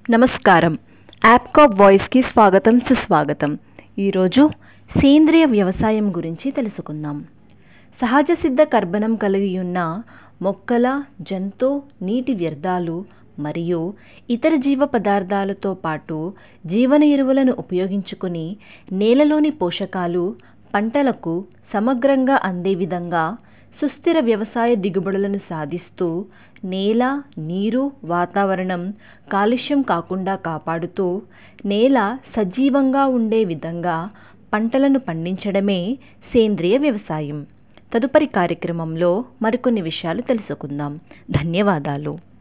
నమస్కారం యాప్కాప్ వాయిస్కి స్వాగతం సుస్వాగతం ఈరోజు సేంద్రియ వ్యవసాయం గురించి తెలుసుకుందాం సహజ సిద్ధ కర్బనం కలిగి ఉన్న మొక్కల జంతు నీటి వ్యర్థాలు మరియు ఇతర జీవ పదార్థాలతో పాటు జీవన ఎరువులను ఉపయోగించుకుని నేలలోని పోషకాలు పంటలకు సమగ్రంగా అందే విధంగా సుస్థిర వ్యవసాయ దిగుబడులను సాధిస్తూ నేల నీరు వాతావరణం కాలుష్యం కాకుండా కాపాడుతూ నేల సజీవంగా ఉండే విధంగా పంటలను పండించడమే సేంద్రియ వ్యవసాయం తదుపరి కార్యక్రమంలో మరికొన్ని విషయాలు తెలుసుకుందాం ధన్యవాదాలు